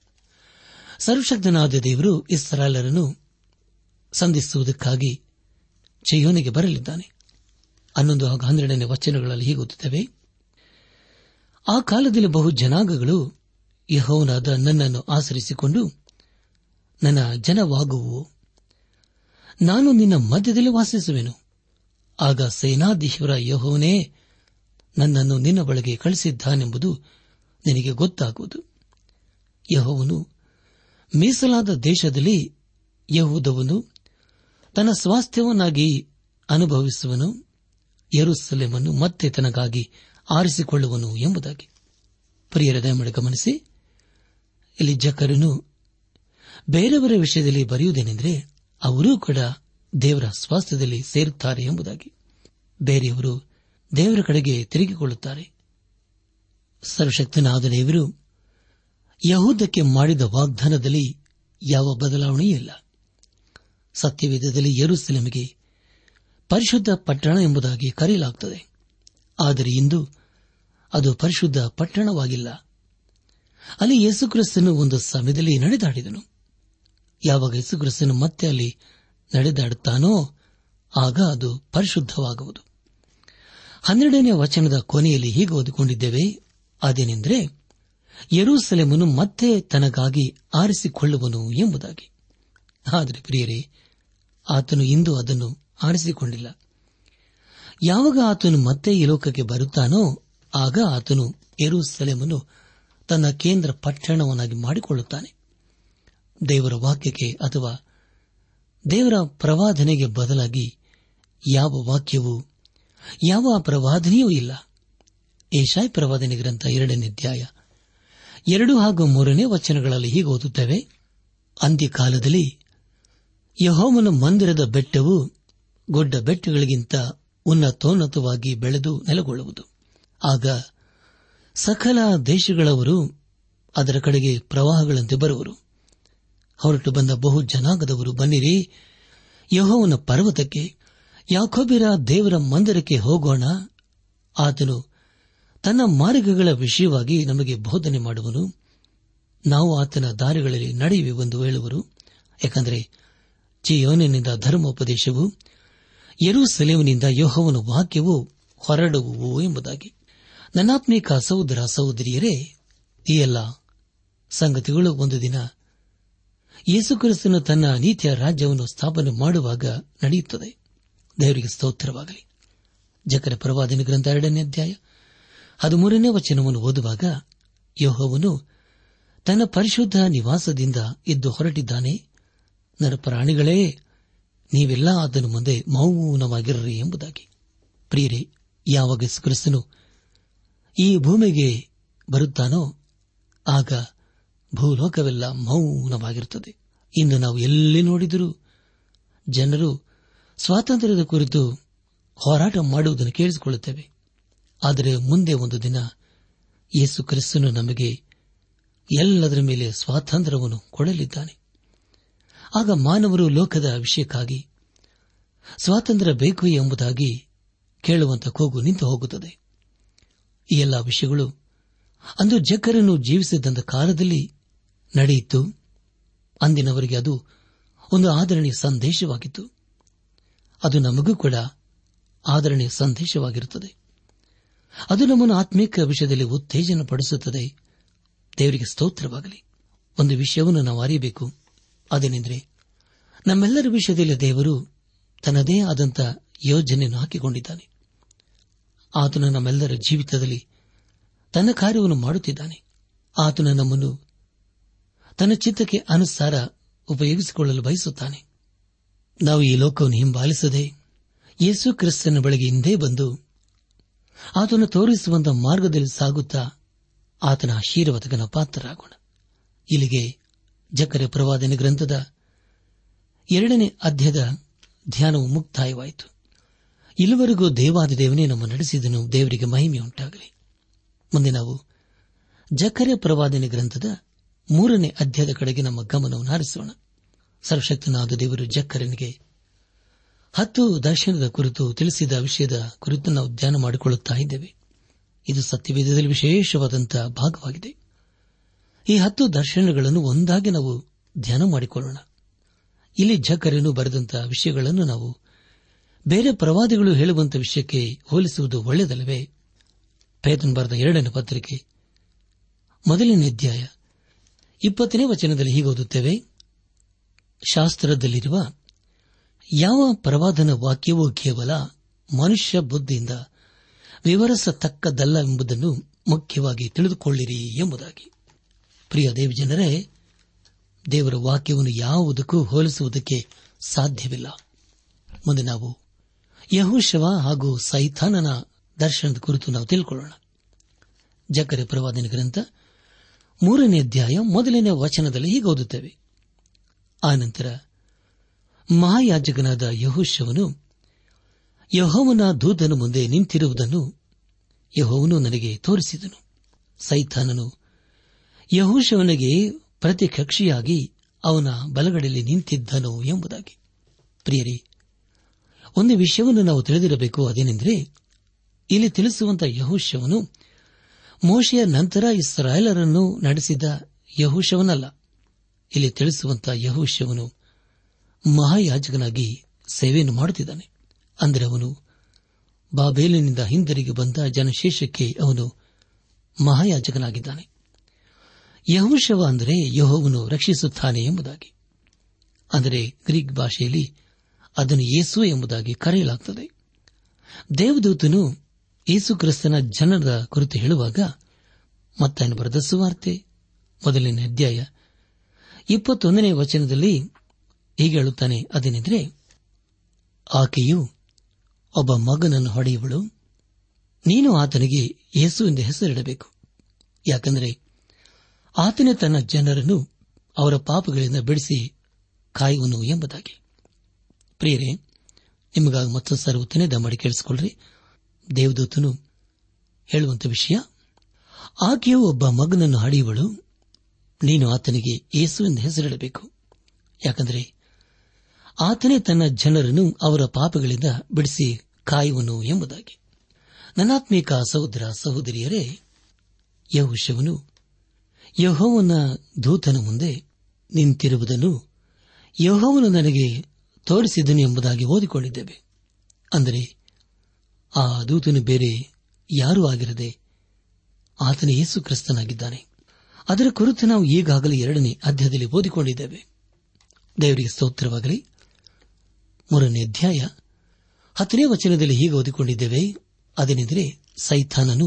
ಸರ್ವಶಕ್ತನಾದ ದೇವರು ಇಸ್ರಾಲರನ್ನು ಸಂಧಿಸುವುದಕ್ಕಾಗಿ ಚಯೋನಿಗೆ ಬರಲಿದ್ದಾನೆ ಹನ್ನೊಂದು ಹಾಗೂ ಹನ್ನೆರಡನೇ ವಚನಗಳಲ್ಲಿ ಹೀಗೆ ಓದುತ್ತವೆ ಆ ಕಾಲದಲ್ಲಿ ಬಹು ಜನಾಂಗಗಳು ಯಹೋವನಾದ ನನ್ನನ್ನು ಆಚರಿಸಿಕೊಂಡು ನನ್ನ ಜನವಾಗುವು ನಾನು ನಿನ್ನ ಮಧ್ಯದಲ್ಲಿ ವಾಸಿಸುವೆನು ಆಗ ಸೇನಾಧೀಶ್ವರ ಯಹೋವನೇ ನನ್ನನ್ನು ನಿನ್ನ ಬಳಿಗೆ ಕಳಿಸಿದ್ದಾನೆಂಬುದು ನಿನಗೆ ಗೊತ್ತಾಗುವುದು ಯಹೋವನು ಮೀಸಲಾದ ದೇಶದಲ್ಲಿ ಯಹೂದವನು ತನ್ನ ಸ್ವಾಸ್ಥ್ಯವನ್ನಾಗಿ ಅನುಭವಿಸುವನು ಯರುಸಲೆಮನ್ನು ಮತ್ತೆ ತನಗಾಗಿ ಆರಿಸಿಕೊಳ್ಳುವನು ಎಂಬುದಾಗಿ ಪ್ರಿಯರ ದಯಮಾಡಿ ಗಮನಿಸಿ ಇಲ್ಲಿ ಜಕರನು ಬೇರೆಯವರ ವಿಷಯದಲ್ಲಿ ಬರೆಯುವುದೇನೆಂದರೆ ಅವರೂ ಕೂಡ ದೇವರ ಸ್ವಾಸ್ಥ್ಯದಲ್ಲಿ ಸೇರುತ್ತಾರೆ ಎಂಬುದಾಗಿ ಬೇರೆಯವರು ದೇವರ ಕಡೆಗೆ ತಿರುಗಿಕೊಳ್ಳುತ್ತಾರೆ ಸರ್ವಶಕ್ತನಾದ ದೇವರು ಯಹೂದಕ್ಕೆ ಮಾಡಿದ ವಾಗ್ದಾನದಲ್ಲಿ ಯಾವ ಬದಲಾವಣೆಯೂ ಇಲ್ಲ ಸತ್ಯವೇದದಲ್ಲಿ ಯರುಸೆಲೆಮಿಗೆ ಪರಿಶುದ್ಧ ಪಟ್ಟಣ ಎಂಬುದಾಗಿ ಕರೆಯಲಾಗುತ್ತದೆ ಆದರೆ ಇಂದು ಅದು ಪರಿಶುದ್ಧ ಪಟ್ಟಣವಾಗಿಲ್ಲ ಅಲ್ಲಿ ಯೇಸುಕ್ರಿಸ್ತನು ಒಂದು ಸಮಯದಲ್ಲಿ ನಡೆದಾಡಿದನು ಯಾವಾಗ ಯೇಸುಕ್ರಿಸ್ತನು ಮತ್ತೆ ಅಲ್ಲಿ ನಡೆದಾಡುತ್ತಾನೋ ಆಗ ಅದು ಪರಿಶುದ್ಧವಾಗುವುದು ಹನ್ನೆರಡನೇ ವಚನದ ಕೊನೆಯಲ್ಲಿ ಹೀಗೆ ಓದಿಕೊಂಡಿದ್ದೇವೆ ಅದೇನೆಂದರೆ ಯರೂಸಲೆಮನು ಮತ್ತೆ ತನಗಾಗಿ ಆರಿಸಿಕೊಳ್ಳುವನು ಎಂಬುದಾಗಿ ಆದರೆ ಪ್ರಿಯರೇ ಆತನು ಇಂದು ಅದನ್ನು ಆರಿಸಿಕೊಂಡಿಲ್ಲ ಯಾವಾಗ ಆತನು ಮತ್ತೆ ಈ ಲೋಕಕ್ಕೆ ಬರುತ್ತಾನೋ ಆಗ ಆತನು ಯರೂಸಲೆಮನ್ನು ತನ್ನ ಕೇಂದ್ರ ಪಟ್ಟಣವನ್ನಾಗಿ ಮಾಡಿಕೊಳ್ಳುತ್ತಾನೆ ದೇವರ ವಾಕ್ಯಕ್ಕೆ ಅಥವಾ ದೇವರ ಪ್ರವಾದನೆಗೆ ಬದಲಾಗಿ ಯಾವ ವಾಕ್ಯವೂ ಯಾವ ಪ್ರವಾದನೆಯೂ ಇಲ್ಲ ಏಷಾಯ್ ಪ್ರವಾದನೆ ಗ್ರಂಥ ಎರಡನೇ ಅಧ್ಯಾಯ ಎರಡು ಹಾಗೂ ಮೂರನೇ ವಚನಗಳಲ್ಲಿ ಹೀಗೆ ಓದುತ್ತೇವೆ ಅಂತ್ಯಕಾಲದಲ್ಲಿ ಯಹೋಮನ ಮಂದಿರದ ಬೆಟ್ಟವು ಗೊಡ್ಡ ಬೆಟ್ಟಗಳಿಗಿಂತ ಉನ್ನತೋನ್ನತವಾಗಿ ಬೆಳೆದು ನೆಲೆಗೊಳ್ಳುವುದು ಆಗ ಸಕಲ ದೇಶಗಳವರು ಅದರ ಕಡೆಗೆ ಪ್ರವಾಹಗಳಂತೆ ಬರುವರು ಹೊರಟು ಬಂದ ಬಹು ಜನಾಂಗದವರು ಬನ್ನಿರಿ ಯಹೋವನ ಪರ್ವತಕ್ಕೆ ಯಾಕೋಬಿರ ದೇವರ ಮಂದಿರಕ್ಕೆ ಹೋಗೋಣ ಆತನು ತನ್ನ ಮಾರ್ಗಗಳ ವಿಷಯವಾಗಿ ನಮಗೆ ಬೋಧನೆ ಮಾಡುವನು ನಾವು ಆತನ ದಾರಿಗಳಲ್ಲಿ ನಡೆಯುವೆವೆಂದು ಹೇಳುವರು ಯಾಕಂದರೆ ಚಿಯೋನಿನಿಂದ ಧರ್ಮೋಪದೇಶವು ಯರೂಸಲೇಮಿನಿಂದ ಯೋಹವನ ವಾಕ್ಯವು ಹೊರಡುವು ಎಂಬುದಾಗಿ ನನ್ನಾತ್ಮೀಕ ಸಹೋದರ ಸಹೋದರಿಯರೇ ಈ ಎಲ್ಲ ಸಂಗತಿಗಳು ಒಂದು ದಿನ ಯೇಸುಕ್ರಿಸ್ತನು ತನ್ನ ನೀತಿಯ ರಾಜ್ಯವನ್ನು ಸ್ಥಾಪನೆ ಮಾಡುವಾಗ ನಡೆಯುತ್ತದೆ ದೇವರಿಗೆ ಸ್ತೋತ್ರವಾಗಲಿ ಜಕರ ಪ್ರವಾದನ ಗ್ರಂಥ ಎರಡನೇ ಅಧ್ಯಾಯ ಹದಿಮೂರನೇ ವಚನವನ್ನು ಓದುವಾಗ ಯೋಹವನು ತನ್ನ ಪರಿಶುದ್ಧ ನಿವಾಸದಿಂದ ಎದ್ದು ಹೊರಟಿದ್ದಾನೆ ನರಪ್ರಾಣಿಗಳೇ ನೀವೆಲ್ಲ ಅದನ್ನು ಮುಂದೆ ಮೌನವಾಗಿರ್ರಿ ಎಂಬುದಾಗಿ ಪ್ರಿಯರೇ ಯಾವಾಗ ಕ್ರಿಸ್ತನು ಈ ಭೂಮಿಗೆ ಬರುತ್ತಾನೋ ಆಗ ಭೂಲೋಕವೆಲ್ಲ ಮೌನವಾಗಿರುತ್ತದೆ ಇಂದು ನಾವು ಎಲ್ಲಿ ನೋಡಿದರೂ ಜನರು ಸ್ವಾತಂತ್ರ್ಯದ ಕುರಿತು ಹೋರಾಟ ಮಾಡುವುದನ್ನು ಕೇಳಿಸಿಕೊಳ್ಳುತ್ತೇವೆ ಆದರೆ ಮುಂದೆ ಒಂದು ದಿನ ಯೇಸು ಕ್ರಿಸ್ತನು ನಮಗೆ ಎಲ್ಲದರ ಮೇಲೆ ಸ್ವಾತಂತ್ರ್ಯವನ್ನು ಕೊಡಲಿದ್ದಾನೆ ಆಗ ಮಾನವರು ಲೋಕದ ವಿಷಯಕ್ಕಾಗಿ ಸ್ವಾತಂತ್ರ್ಯ ಬೇಕು ಎಂಬುದಾಗಿ ಕೇಳುವಂತ ಕೂಗು ನಿಂತು ಹೋಗುತ್ತದೆ ಈ ಎಲ್ಲ ವಿಷಯಗಳು ಅಂದು ಜಕ್ಕರನ್ನು ಜೀವಿಸಿದ್ದಂಥ ಕಾಲದಲ್ಲಿ ನಡೆಯಿತು ಅಂದಿನವರಿಗೆ ಅದು ಒಂದು ಆದರಣೀಯ ಸಂದೇಶವಾಗಿತ್ತು ಅದು ನಮಗೂ ಕೂಡ ಆದರಣೀಯ ಸಂದೇಶವಾಗಿರುತ್ತದೆ ಅದು ನಮ್ಮನ್ನು ಆತ್ಮೀಕ ವಿಷಯದಲ್ಲಿ ಉತ್ತೇಜನ ಪಡಿಸುತ್ತದೆ ದೇವರಿಗೆ ಸ್ತೋತ್ರವಾಗಲಿ ಒಂದು ವಿಷಯವನ್ನು ನಾವು ಅರಿಯಬೇಕು ಅದೇನೆಂದರೆ ನಮ್ಮೆಲ್ಲರ ವಿಷಯದಲ್ಲಿ ದೇವರು ತನ್ನದೇ ಆದಂಥ ಯೋಜನೆಯನ್ನು ಹಾಕಿಕೊಂಡಿದ್ದಾನೆ ಆತನು ನಮ್ಮೆಲ್ಲರ ಜೀವಿತದಲ್ಲಿ ತನ್ನ ಕಾರ್ಯವನ್ನು ಮಾಡುತ್ತಿದ್ದಾನೆ ಆತನು ನಮ್ಮನ್ನು ತನ್ನ ಚಿತ್ತಕ್ಕೆ ಅನುಸಾರ ಉಪಯೋಗಿಸಿಕೊಳ್ಳಲು ಬಯಸುತ್ತಾನೆ ನಾವು ಈ ಲೋಕವನ್ನು ಹಿಂಬಾಲಿಸದೆ ಯೇಸು ಕ್ರಿಸ್ತನ ಬಳಿಗೆ ಹಿಂದೆ ಬಂದು ಆತನು ತೋರಿಸುವಂತ ಮಾರ್ಗದಲ್ಲಿ ಸಾಗುತ್ತಾ ಆತನ ಆಶೀರ್ವಾದಕನ ಪಾತ್ರರಾಗೋಣ ಇಲ್ಲಿಗೆ ಜಕರೆ ಪ್ರವಾದನೆ ಗ್ರಂಥದ ಎರಡನೇ ಅಧ್ಯಾಯದ ಧ್ಯಾನವು ಮುಕ್ತಾಯವಾಯಿತು ಇಲ್ಲಿವರೆಗೂ ದೇವಾದಿದೇವನೇ ನಮ್ಮ ನಡೆಸಿದನು ದೇವರಿಗೆ ಮಹಿಮೆಯುಂಟಾಗಲಿ ಮುಂದೆ ನಾವು ಜಕರೆ ಪ್ರವಾದನೆ ಗ್ರಂಥದ ಮೂರನೇ ಅಧ್ಯಾಯದ ಕಡೆಗೆ ನಮ್ಮ ಗಮನವನ್ನು ಹಾರಿಸೋಣ ಸರ್ವಶಕ್ತನಾದ ದೇವರು ಜಕ್ಕರನಿಗೆ ಹತ್ತು ದರ್ಶನದ ಕುರಿತು ತಿಳಿಸಿದ ವಿಷಯದ ಕುರಿತು ನಾವು ಧ್ಯಾನ ಮಾಡಿಕೊಳ್ಳುತ್ತಾ ಇದ್ದೇವೆ ಇದು ಸತ್ಯವೇದದಲ್ಲಿ ವಿಶೇಷವಾದಂತಹ ಭಾಗವಾಗಿದೆ ಈ ಹತ್ತು ದರ್ಶನಗಳನ್ನು ಒಂದಾಗಿ ನಾವು ಧ್ಯಾನ ಮಾಡಿಕೊಳ್ಳೋಣ ಇಲ್ಲಿ ಜಕ್ಕರನು ಬರೆದಂತಹ ವಿಷಯಗಳನ್ನು ನಾವು ಬೇರೆ ಪ್ರವಾದಿಗಳು ಹೇಳುವಂತಹ ವಿಷಯಕ್ಕೆ ಹೋಲಿಸುವುದು ಒಳ್ಳೆಯದಲ್ಲವೇ ಪೇತನ್ ಬರೆದ ಎರಡನೇ ಪತ್ರಿಕೆ ಮೊದಲನೇ ಅಧ್ಯಾಯ ಇಪ್ಪತ್ತನೇ ವಚನದಲ್ಲಿ ಹೀಗೆ ಓದುತ್ತೇವೆ ಶಾಸ್ತ್ರದಲ್ಲಿರುವ ಯಾವ ಪ್ರವಾದನ ವಾಕ್ಯವೂ ಕೇವಲ ಮನುಷ್ಯ ಬುದ್ಧಿಯಿಂದ ವಿವರಿಸತಕ್ಕದ್ದಲ್ಲ ಎಂಬುದನ್ನು ಮುಖ್ಯವಾಗಿ ತಿಳಿದುಕೊಳ್ಳಿರಿ ಎಂಬುದಾಗಿ ಪ್ರಿಯ ದೇವಜನರೇ ದೇವರ ವಾಕ್ಯವನ್ನು ಯಾವುದಕ್ಕೂ ಹೋಲಿಸುವುದಕ್ಕೆ ಸಾಧ್ಯವಿಲ್ಲ ಮುಂದೆ ನಾವು ಯಹುಶವ ಹಾಗೂ ಸೈತಾನನ ದರ್ಶನದ ಕುರಿತು ನಾವು ತಿಳ್ಕೊಳ್ಳೋಣ ಜಕರೆ ಪ್ರವಾದನ ಗ್ರಂಥ ಮೂರನೇ ಅಧ್ಯಾಯ ಮೊದಲನೇ ವಚನದಲ್ಲಿ ಹೀಗೆ ಓದುತ್ತೇವೆ ಆನಂತರ ಮಹಾಯಾಜಕನಾದ ಯಹುಶವನು ಯಹೋವನ ದೂತನ ಮುಂದೆ ನಿಂತಿರುವುದನ್ನು ಯಹೋವನು ನನಗೆ ತೋರಿಸಿದನು ಸೈತಾನನು ಯಹುಶವನಿಗೆ ಪ್ರತಿಕಕ್ಷಿಯಾಗಿ ಅವನ ಬಲಗಡೆಯಲ್ಲಿ ನಿಂತಿದ್ದನು ಎಂಬುದಾಗಿ ಪ್ರಿಯರಿ ಒಂದು ವಿಷಯವನ್ನು ನಾವು ತಿಳಿದಿರಬೇಕು ಅದೇನೆಂದರೆ ಇಲ್ಲಿ ತಿಳಿಸುವಂತಹ ಯಹುಶವನು ಮೋಶೆಯ ನಂತರ ಇಸ್ರಾಯೇಲರನ್ನು ನಡೆಸಿದ ಯಹುಶವನಲ್ಲ ಇಲ್ಲಿ ತಿಳಿಸುವಂತಹ ಯಹುಶವನು ಮಹಾಯಾಜಕನಾಗಿ ಸೇವೆಯನ್ನು ಮಾಡುತ್ತಿದ್ದಾನೆ ಅಂದರೆ ಅವನು ಬಾಬೇಲಿನಿಂದ ಹಿಂದಿರುಗಿ ಬಂದ ಜನಶೇಷಕ್ಕೆ ಅವನು ಮಹಾಯಾಜಕನಾಗಿದ್ದಾನೆ ಯಹುಶವ ಅಂದರೆ ಯಹೋವನು ರಕ್ಷಿಸುತ್ತಾನೆ ಎಂಬುದಾಗಿ ಅಂದರೆ ಗ್ರೀಕ್ ಭಾಷೆಯಲ್ಲಿ ಅದನ್ನು ಯೇಸು ಎಂಬುದಾಗಿ ಕರೆಯಲಾಗುತ್ತದೆ ದೇವದೂತನು ಯೇಸು ಕ್ರಿಸ್ತನ ಜನರ ಕುರಿತು ಹೇಳುವಾಗ ಮತ್ತಾಯನ ಬರೆದ ಸುವಾರ್ತೆ ಮೊದಲನೇ ಅಧ್ಯಾಯ ಇಪ್ಪತ್ತೊಂದನೇ ವಚನದಲ್ಲಿ ಹೀಗೆ ಹೇಳುತ್ತಾನೆ ಅದೇನೆಂದರೆ ಆಕೆಯು ಒಬ್ಬ ಮಗನನ್ನು ಹೊಡೆಯುವಳು ನೀನು ಆತನಿಗೆ ಯೇಸು ಎಂದು ಹೆಸರಿಡಬೇಕು ಯಾಕೆಂದರೆ ಆತನೇ ತನ್ನ ಜನರನ್ನು ಅವರ ಪಾಪಗಳಿಂದ ಬಿಡಿಸಿ ಕಾಯುವನು ಎಂಬುದಾಗಿ ಪ್ರಿಯರೇ ನಿಮಗಾಗಿ ಮತ್ತೊಂದು ಸರ್ ಉತ್ತನೇ ದಮ್ಮಡಿ ಕೇಳಿಸಿಕೊಳ್ಳ್ರಿ ದೇವದೂತನು ಹೇಳುವಂತ ವಿಷಯ ಆಕೆಯು ಒಬ್ಬ ಮಗನನ್ನು ಹಡಿಯುವಳು ನೀನು ಆತನಿಗೆ ಯೇಸು ಎಂದು ಹೆಸರಿಡಬೇಕು ಯಾಕೆಂದರೆ ಆತನೇ ತನ್ನ ಜನರನ್ನು ಅವರ ಪಾಪಗಳಿಂದ ಬಿಡಿಸಿ ಕಾಯುವನು ಎಂಬುದಾಗಿ ನನಾತ್ಮೀಕ ಸಹೋದರ ಸಹೋದರಿಯರೇ ಯಹುಶವನು ಯಹೋವನ ದೂತನ ಮುಂದೆ ನಿಂತಿರುವುದನ್ನು ಯಹೋವನು ನನಗೆ ತೋರಿಸಿದನು ಎಂಬುದಾಗಿ ಓದಿಕೊಂಡಿದ್ದೇವೆ ಅಂದರೆ ಆ ದೂತನು ಬೇರೆ ಯಾರೂ ಆಗಿರದೆ ಆತನ ಯೇಸು ಕ್ರಿಸ್ತನಾಗಿದ್ದಾನೆ ಅದರ ಕುರಿತು ನಾವು ಈಗಾಗಲೇ ಎರಡನೇ ಅಧ್ಯಾಯದಲ್ಲಿ ಓದಿಕೊಂಡಿದ್ದೇವೆ ದೇವರಿಗೆ ಸ್ತೋತ್ರವಾಗಲಿ ಮೂರನೇ ಅಧ್ಯಾಯ ಹತ್ತನೇ ವಚನದಲ್ಲಿ ಹೀಗೆ ಓದಿಕೊಂಡಿದ್ದೇವೆ ಅದೇನೆಂದರೆ ಸೈಥಾನನು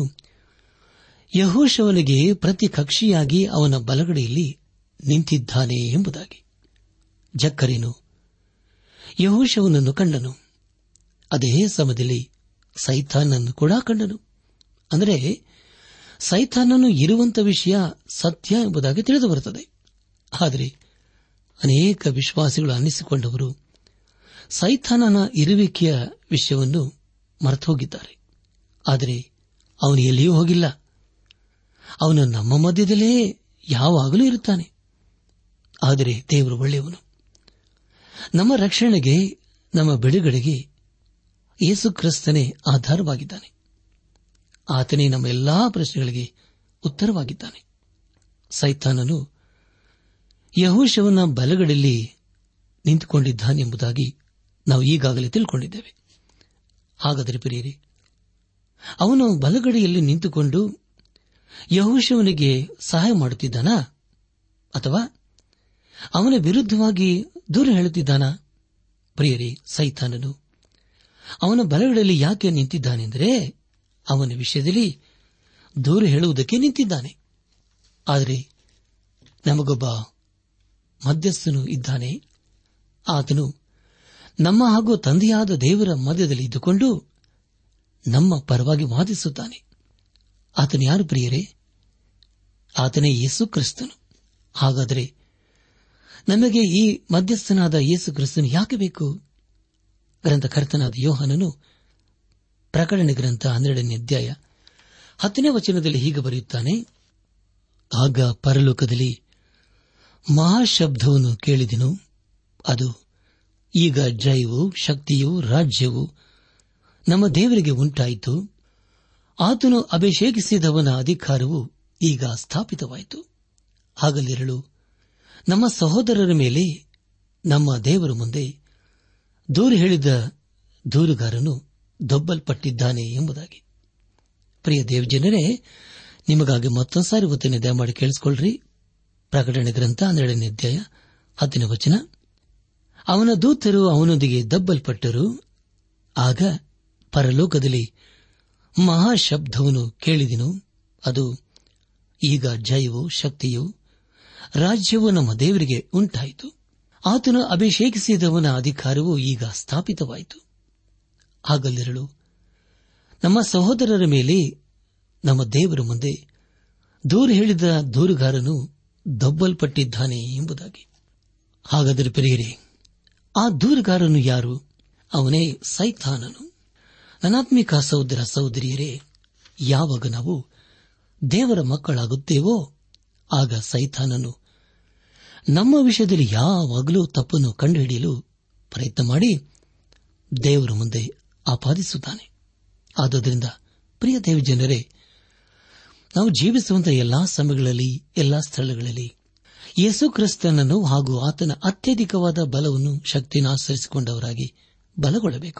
ಯಹೋಶವನಿಗೆ ಪ್ರತಿ ಕಕ್ಷಿಯಾಗಿ ಅವನ ಬಲಗಡೆಯಲ್ಲಿ ನಿಂತಿದ್ದಾನೆ ಎಂಬುದಾಗಿ ಜಕ್ಕರೇನು ಯಹೋಶವನನ್ನು ಕಂಡನು ಅದೇ ಸಮಯದಲ್ಲಿ ಸೈತಾನನ್ನು ಕೂಡ ಕಂಡನು ಅಂದರೆ ಸೈತಾನನು ಇರುವಂತ ವಿಷಯ ಸತ್ಯ ಎಂಬುದಾಗಿ ತಿಳಿದು ಬರುತ್ತದೆ ಆದರೆ ಅನೇಕ ವಿಶ್ವಾಸಿಗಳು ಅನ್ನಿಸಿಕೊಂಡವರು ಸೈತಾನನ ಇರುವಿಕೆಯ ವಿಷಯವನ್ನು ಮರೆತು ಹೋಗಿದ್ದಾರೆ ಆದರೆ ಅವನು ಎಲ್ಲಿಯೂ ಹೋಗಿಲ್ಲ ಅವನು ನಮ್ಮ ಮಧ್ಯದಲ್ಲೇ ಯಾವಾಗಲೂ ಇರುತ್ತಾನೆ ಆದರೆ ದೇವರು ಒಳ್ಳೆಯವನು ನಮ್ಮ ರಕ್ಷಣೆಗೆ ನಮ್ಮ ಬಿಡುಗಡೆಗೆ ಯೇಸು ಕ್ರಿಸ್ತನೇ ಆಧಾರವಾಗಿದ್ದಾನೆ ಆತನೇ ನಮ್ಮ ಎಲ್ಲಾ ಪ್ರಶ್ನೆಗಳಿಗೆ ಉತ್ತರವಾಗಿದ್ದಾನೆ ಸೈತಾನನು ಯಹೋಶವನ ಬಲಗಡೆಯಲ್ಲಿ ನಿಂತುಕೊಂಡಿದ್ದಾನೆಂಬುದಾಗಿ ನಾವು ಈಗಾಗಲೇ ತಿಳ್ಕೊಂಡಿದ್ದೇವೆ ಹಾಗಾದರೆ ಪ್ರಿಯರಿ ಅವನು ಬಲಗಡೆಯಲ್ಲಿ ನಿಂತುಕೊಂಡು ಯಹೋಶವನಿಗೆ ಸಹಾಯ ಮಾಡುತ್ತಿದ್ದಾನಾ ಅಥವಾ ಅವನ ವಿರುದ್ಧವಾಗಿ ದೂರ ಹೇಳುತ್ತಿದ್ದಾನಾ ಪ್ರಿಯರಿ ಸೈತಾನನು ಅವನ ಬಲಗಡೆಯಲ್ಲಿ ಯಾಕೆ ನಿಂತಿದ್ದಾನೆಂದರೆ ಅವನ ವಿಷಯದಲ್ಲಿ ದೂರ ಹೇಳುವುದಕ್ಕೆ ನಿಂತಿದ್ದಾನೆ ಆದರೆ ನಮಗೊಬ್ಬ ಮಧ್ಯಸ್ಥನು ಇದ್ದಾನೆ ಆತನು ನಮ್ಮ ಹಾಗೂ ತಂದೆಯಾದ ದೇವರ ಮಧ್ಯದಲ್ಲಿ ಇದ್ದುಕೊಂಡು ನಮ್ಮ ಪರವಾಗಿ ವಾದಿಸುತ್ತಾನೆ ಆತನು ಯಾರು ಪ್ರಿಯರೇ ಆತನೇ ಯೇಸು ಕ್ರಿಸ್ತನು ಹಾಗಾದರೆ ನಮಗೆ ಈ ಮಧ್ಯಸ್ಥನಾದ ಯೇಸು ಕ್ರಿಸ್ತನು ಯಾಕೆ ಬೇಕು ಗ್ರಂಥಕರ್ತನಾದ ಯೋಹನನು ಪ್ರಕಟಣೆ ಗ್ರಂಥ ಹನ್ನೆರಡನೇ ಅಧ್ಯಾಯ ಹತ್ತನೇ ವಚನದಲ್ಲಿ ಹೀಗೆ ಬರೆಯುತ್ತಾನೆ ಆಗ ಪರಲೋಕದಲ್ಲಿ ಮಹಾಶಬ್ದವನ್ನು ಕೇಳಿದೆನು ಅದು ಈಗ ಜಯವು ಶಕ್ತಿಯು ರಾಜ್ಯವು ನಮ್ಮ ದೇವರಿಗೆ ಉಂಟಾಯಿತು ಆತನು ಅಭಿಷೇಕಿಸಿದವನ ಅಧಿಕಾರವು ಈಗ ಸ್ಥಾಪಿತವಾಯಿತು ಹಾಗಲಿರಲು ನಮ್ಮ ಸಹೋದರರ ಮೇಲೆ ನಮ್ಮ ದೇವರ ಮುಂದೆ ದೂರು ಹೇಳಿದ ದೂರುಗಾರನು ದೊಬ್ಬಲ್ಪಟ್ಟಿದ್ದಾನೆ ಎಂಬುದಾಗಿ ಪ್ರಿಯ ದೇವಜನರೇ ನಿಮಗಾಗಿ ಮತ್ತೊಂದು ಸಾರಿ ಒತ್ತನೆ ದಯಮಾಡಿ ಕೇಳಿಸಿಕೊಳ್ಳ್ರಿ ಪ್ರಕಟಣೆ ಗ್ರಂಥ ಹನ್ನೆರಡನೇ ಅಧ್ಯಾಯ ಹತ್ತನೇ ವಚನ ಅವನ ದೂತರು ಅವನೊಂದಿಗೆ ದಬ್ಬಲ್ಪಟ್ಟರು ಆಗ ಪರಲೋಕದಲ್ಲಿ ಮಹಾಶಬ್ದವನ್ನು ಕೇಳಿದೆನು ಅದು ಈಗ ಜಯವು ಶಕ್ತಿಯು ರಾಜ್ಯವು ನಮ್ಮ ದೇವರಿಗೆ ಉಂಟಾಯಿತು ಆತನು ಅಭಿಷೇಕಿಸಿದವನ ಅಧಿಕಾರವು ಈಗ ಸ್ಥಾಪಿತವಾಯಿತು ಹಾಗಲ್ಲಿರಲು ನಮ್ಮ ಸಹೋದರರ ಮೇಲೆ ನಮ್ಮ ದೇವರ ಮುಂದೆ ದೂರು ಹೇಳಿದ ದೂರುಗಾರನು ದಬ್ಬಲ್ಪಟ್ಟಿದ್ದಾನೆ ಎಂಬುದಾಗಿ ಹಾಗಾದರೆ ಪ್ರಿಯರೇ ಆ ದೂರುಗಾರನು ಯಾರು ಅವನೇ ಸೈತಾನನು ನನಾತ್ಮಿಕ ಸಹೋದರ ಸಹೋದರಿಯರೇ ಯಾವಾಗ ನಾವು ದೇವರ ಮಕ್ಕಳಾಗುತ್ತೇವೋ ಆಗ ಸೈತಾನನು ನಮ್ಮ ವಿಷಯದಲ್ಲಿ ಯಾವಾಗಲೂ ತಪ್ಪನ್ನು ಕಂಡುಹಿಡಿಯಲು ಪ್ರಯತ್ನ ಮಾಡಿ ದೇವರ ಮುಂದೆ ಆಪಾದಿಸುತ್ತಾನೆ ಆದುದರಿಂದ ಪ್ರಿಯ ದೇವ ಜನರೇ ನಾವು ಜೀವಿಸುವಂತಹ ಎಲ್ಲಾ ಸಮಯಗಳಲ್ಲಿ ಎಲ್ಲಾ ಸ್ಥಳಗಳಲ್ಲಿ ಯೇಸು ಕ್ರಿಸ್ತನನ್ನು ಹಾಗೂ ಆತನ ಅತ್ಯಧಿಕವಾದ ಬಲವನ್ನು ಶಕ್ತಿಯನ್ನು ಆಚರಿಸಿಕೊಂಡವರಾಗಿ ಬಲಗೊಳ್ಳಬೇಕು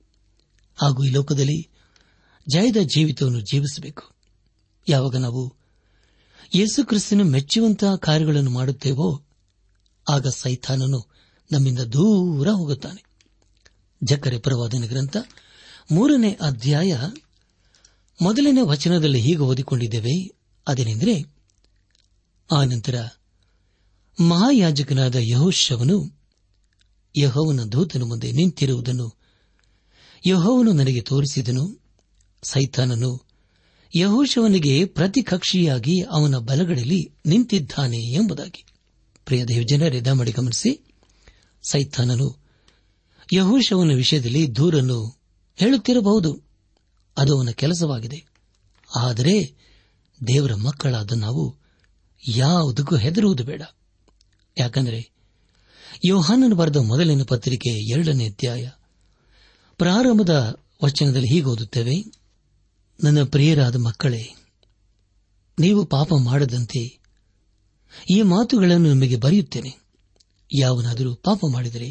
ಹಾಗೂ ಈ ಲೋಕದಲ್ಲಿ ಜಯದ ಜೀವಿತವನ್ನು ಜೀವಿಸಬೇಕು ಯಾವಾಗ ನಾವು ಯೇಸು ಕ್ರಿಸ್ತನ ಮೆಚ್ಚುವಂತಹ ಕಾರ್ಯಗಳನ್ನು ಮಾಡುತ್ತೇವೋ ಆಗ ಸೈತಾನನು ನಮ್ಮಿಂದ ದೂರ ಹೋಗುತ್ತಾನೆ ಜಕ್ಕರೆ ಪ್ರವಾದನ ಗ್ರಂಥ ಮೂರನೇ ಅಧ್ಯಾಯ ಮೊದಲನೇ ವಚನದಲ್ಲಿ ಹೀಗೆ ಓದಿಕೊಂಡಿದ್ದೇವೆ ಅದೇನೆಂದರೆ ಆನಂತರ ಮಹಾಯಾಜಕನಾದ ಯಹೋಶವನು ಯಹೋವನ ದೂತನ ಮುಂದೆ ನಿಂತಿರುವುದನ್ನು ಯಹೋವನು ನನಗೆ ತೋರಿಸಿದನು ಸೈತಾನನು ಯಹೋಶವನಿಗೆ ಪ್ರತಿಕಕ್ಷಿಯಾಗಿ ಅವನ ಬಲಗಡೆಯಲ್ಲಿ ನಿಂತಿದ್ದಾನೆ ಎಂಬುದಾಗಿ ಪ್ರಿಯ ದೇವಜನರೇ ದಮಡಿ ಗಮನಿಸಿ ಸೈತಾನನು ಯಹೋಶವನ ವಿಷಯದಲ್ಲಿ ದೂರನ್ನು ಹೇಳುತ್ತಿರಬಹುದು ಅದು ಅವನ ಕೆಲಸವಾಗಿದೆ ಆದರೆ ದೇವರ ಮಕ್ಕಳಾದ ನಾವು ಯಾವುದಕ್ಕೂ ಹೆದರುವುದು ಬೇಡ ಯಾಕಂದರೆ ಯೋಹಾನನು ಬರೆದ ಮೊದಲನೇ ಪತ್ರಿಕೆ ಎರಡನೇ ಅಧ್ಯಾಯ ಪ್ರಾರಂಭದ ವಚನದಲ್ಲಿ ಹೀಗೆ ಓದುತ್ತೇವೆ ನನ್ನ ಪ್ರಿಯರಾದ ಮಕ್ಕಳೇ ನೀವು ಪಾಪ ಮಾಡದಂತೆ ಈ ಮಾತುಗಳನ್ನು ನಿಮಗೆ ಬರೆಯುತ್ತೇನೆ ಯಾವನಾದರೂ ಪಾಪ ಮಾಡಿದರೆ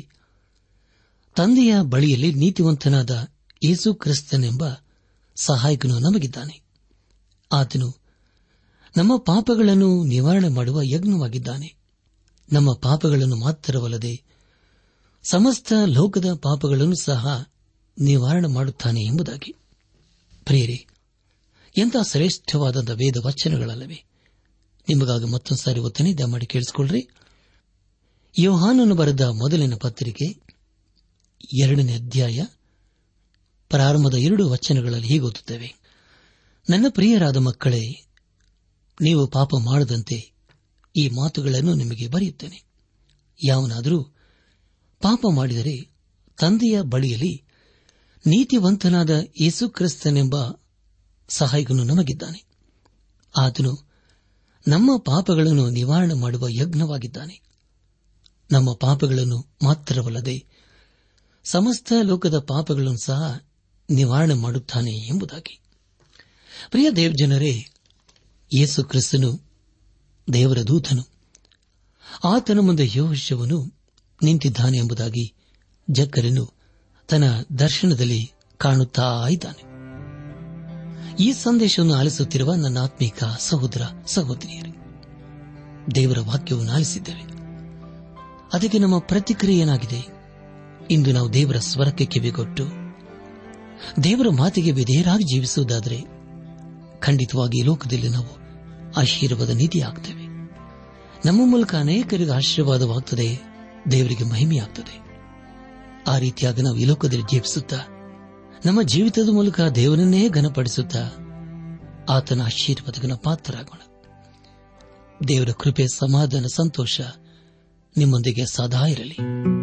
ತಂದೆಯ ಬಳಿಯಲ್ಲಿ ನೀತಿವಂತನಾದ ಯೇಸು ಕ್ರಿಸ್ತನೆಂಬ ಸಹಾಯಕನು ನಮಗಿದ್ದಾನೆ ಆತನು ನಮ್ಮ ಪಾಪಗಳನ್ನು ನಿವಾರಣೆ ಮಾಡುವ ಯಜ್ಞವಾಗಿದ್ದಾನೆ ನಮ್ಮ ಪಾಪಗಳನ್ನು ಮಾತ್ರವಲ್ಲದೆ ಸಮಸ್ತ ಲೋಕದ ಪಾಪಗಳನ್ನು ಸಹ ನಿವಾರಣೆ ಮಾಡುತ್ತಾನೆ ಎಂಬುದಾಗಿ ಪ್ರಿಯರೇ ಎಂಥ ಶ್ರೇಷ್ಠವಾದಂಥ ವೇದ ವಚನಗಳಲ್ಲವೇ ನಿಮಗಾಗಿ ಮತ್ತೊಂದು ಸಾರಿ ಒತ್ತನೆ ಮಾಡಿ ಕೇಳಿಸಿಕೊಳ್ಳ್ರಿ ಯೋಹಾನನು ಬರೆದ ಮೊದಲಿನ ಪತ್ರಿಕೆ ಎರಡನೇ ಅಧ್ಯಾಯ ಪ್ರಾರಂಭದ ಎರಡು ವಚನಗಳಲ್ಲಿ ಹೀಗೆ ಓದುತ್ತೇವೆ ನನ್ನ ಪ್ರಿಯರಾದ ಮಕ್ಕಳೇ ನೀವು ಪಾಪ ಮಾಡದಂತೆ ಈ ಮಾತುಗಳನ್ನು ನಿಮಗೆ ಬರೆಯುತ್ತೇನೆ ಯಾವನಾದರೂ ಪಾಪ ಮಾಡಿದರೆ ತಂದೆಯ ಬಳಿಯಲ್ಲಿ ನೀತಿವಂತನಾದ ಯೇಸುಕ್ರಿಸ್ತನೆಂಬ ಸಹಾಯಕನು ನಮಗಿದ್ದಾನೆ ಆತನು ನಮ್ಮ ಪಾಪಗಳನ್ನು ನಿವಾರಣೆ ಮಾಡುವ ಯಜ್ಞವಾಗಿದ್ದಾನೆ ನಮ್ಮ ಪಾಪಗಳನ್ನು ಮಾತ್ರವಲ್ಲದೆ ಸಮಸ್ತ ಲೋಕದ ಪಾಪಗಳನ್ನು ಸಹ ನಿವಾರಣೆ ಮಾಡುತ್ತಾನೆ ಎಂಬುದಾಗಿ ಪ್ರಿಯ ದೇವಜನರೇ ಯೇಸು ಕ್ರಿಸ್ತನು ದೇವರ ದೂತನು ಆತನ ಮುಂದೆ ಯೋಶವನು ನಿಂತಿದ್ದಾನೆ ಎಂಬುದಾಗಿ ಜಕ್ಕರನು ತನ್ನ ದರ್ಶನದಲ್ಲಿ ಕಾಣುತ್ತಾ ಇದ್ದಾನೆ ಈ ಸಂದೇಶವನ್ನು ಆಲಿಸುತ್ತಿರುವ ನನ್ನ ಆತ್ಮೀಕ ಸಹೋದರ ಸಹೋದರಿಯರೇ ದೇವರ ವಾಕ್ಯವನ್ನು ಆಲಿಸಿದ್ದೇವೆ ಅದಕ್ಕೆ ನಮ್ಮ ಪ್ರತಿಕ್ರಿಯೆ ಏನಾಗಿದೆ ಇಂದು ನಾವು ದೇವರ ಸ್ವರಕ್ಕೆ ಕಿವಿಗೊಟ್ಟು ದೇವರ ಮಾತಿಗೆ ವಿಧೇಯರಾಗಿ ಜೀವಿಸುವುದಾದರೆ ಖಂಡಿತವಾಗಿ ಈ ಲೋಕದಲ್ಲಿ ನಾವು ಆಶೀರ್ವಾದ ನಿಧಿಯಾಗ್ತೇವೆ ನಮ್ಮ ಮೂಲಕ ಅನೇಕರಿಗೆ ಆಶೀರ್ವಾದವಾಗುತ್ತದೆ ದೇವರಿಗೆ ಮಹಿಮೆಯಾಗುತ್ತದೆ ಆ ರೀತಿಯಾಗಿ ನಾವು ಈ ಲೋಕದಲ್ಲಿ ಜೀವಿಸುತ್ತಾ ನಮ್ಮ ಜೀವಿತದ ಮೂಲಕ ದೇವರನ್ನೇ ಘನಪಡಿಸುತ್ತಾ ಆತನ ಆಶೀರ್ವಾದಗನ ಪಾತ್ರರಾಗೋಣ ದೇವರ ಕೃಪೆ ಸಮಾಧಾನ ಸಂತೋಷ ನಿಮ್ಮೊಂದಿಗೆ ಸದಾ ಇರಲಿ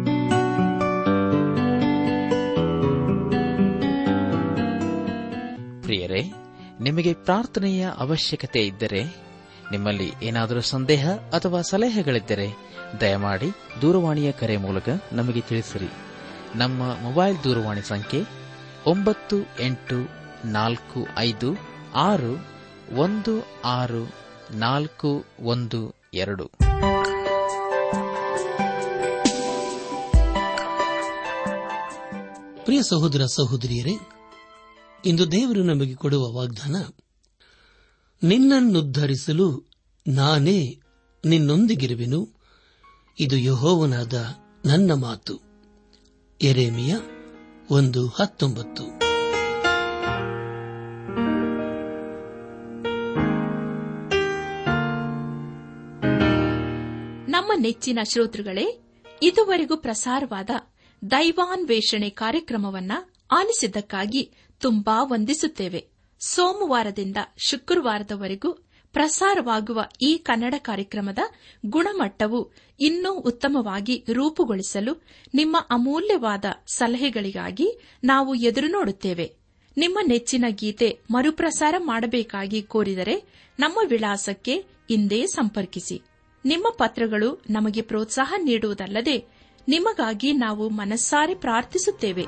ಪ್ರಿಯರೇ ನಿಮಗೆ ಪ್ರಾರ್ಥನೆಯ ಅವಶ್ಯಕತೆ ಇದ್ದರೆ ನಿಮ್ಮಲ್ಲಿ ಏನಾದರೂ ಸಂದೇಹ ಅಥವಾ ಸಲಹೆಗಳಿದ್ದರೆ ದಯಮಾಡಿ ದೂರವಾಣಿಯ ಕರೆ ಮೂಲಕ ನಮಗೆ ತಿಳಿಸಿರಿ ನಮ್ಮ ಮೊಬೈಲ್ ದೂರವಾಣಿ ಸಂಖ್ಯೆ ಒಂಬತ್ತು ಎಂಟು ನಾಲ್ಕು ಐದು ಆರು ಒಂದು ಆರು ನಾಲ್ಕು ಒಂದು ಎರಡು ಪ್ರಿಯ ಸಹೋದರ ಸಹೋದರಿಯರೇ ಇಂದು ದೇವರು ನಮಗೆ ಕೊಡುವ ವಾಗ್ದಾನ ನಿನ್ನನ್ನುದ್ಧರಿಸಲು ನಾನೇ ನಿನ್ನೊಂದಿಗಿರುವೆನು ಇದು ಯಹೋವನಾದ ನನ್ನ ಮಾತು ಎರೇಮಿಯ ಒಂದು ಹತ್ತೊಂಬತ್ತು ನಮ್ಮ ನೆಚ್ಚಿನ ಶ್ರೋತೃಗಳೇ ಇದುವರೆಗೂ ಪ್ರಸಾರವಾದ ದೈವಾನ್ವೇಷಣೆ ಕಾರ್ಯಕ್ರಮವನ್ನ ಆಲಿಸಿದ್ದಕ್ಕಾಗಿ ತುಂಬಾ ವಂದಿಸುತ್ತೇವೆ ಸೋಮವಾರದಿಂದ ಶುಕ್ರವಾರದವರೆಗೂ ಪ್ರಸಾರವಾಗುವ ಈ ಕನ್ನಡ ಕಾರ್ಯಕ್ರಮದ ಗುಣಮಟ್ಟವು ಇನ್ನೂ ಉತ್ತಮವಾಗಿ ರೂಪುಗೊಳಿಸಲು ನಿಮ್ಮ ಅಮೂಲ್ಯವಾದ ಸಲಹೆಗಳಿಗಾಗಿ ನಾವು ಎದುರು ನೋಡುತ್ತೇವೆ ನಿಮ್ಮ ನೆಚ್ಚಿನ ಗೀತೆ ಮರುಪ್ರಸಾರ ಮಾಡಬೇಕಾಗಿ ಕೋರಿದರೆ ನಮ್ಮ ವಿಳಾಸಕ್ಕೆ ಇಂದೇ ಸಂಪರ್ಕಿಸಿ ನಿಮ್ಮ ಪತ್ರಗಳು ನಮಗೆ ಪ್ರೋತ್ಸಾಹ ನೀಡುವುದಲ್ಲದೆ ನಿಮಗಾಗಿ ನಾವು ಮನಸ್ಸಾರೆ ಪ್ರಾರ್ಥಿಸುತ್ತೇವೆ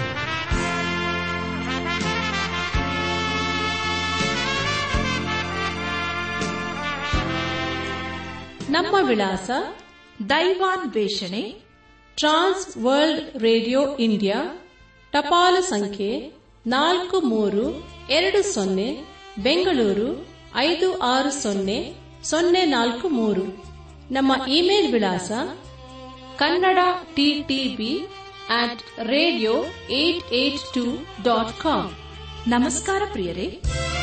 ನಮ್ಮ ವಿಳಾಸ ದೈವಾನ್ ವೇಷಣೆ ಟ್ರಾನ್ಸ್ ವರ್ಲ್ಡ್ ರೇಡಿಯೋ ಇಂಡಿಯಾ ಟಪಾಲು ಸಂಖ್ಯೆ ನಾಲ್ಕು ಮೂರು ಎರಡು ಸೊನ್ನೆ ಬೆಂಗಳೂರು ಐದು ಆರು ಸೊನ್ನೆ ಸೊನ್ನೆ ನಾಲ್ಕು ಮೂರು ನಮ್ಮ ಇಮೇಲ್ ವಿಳಾಸ Kannada T T B at radio eight eight two dot com ನಮಸ್ಕಾರ ಪ್ರಿಯರೇ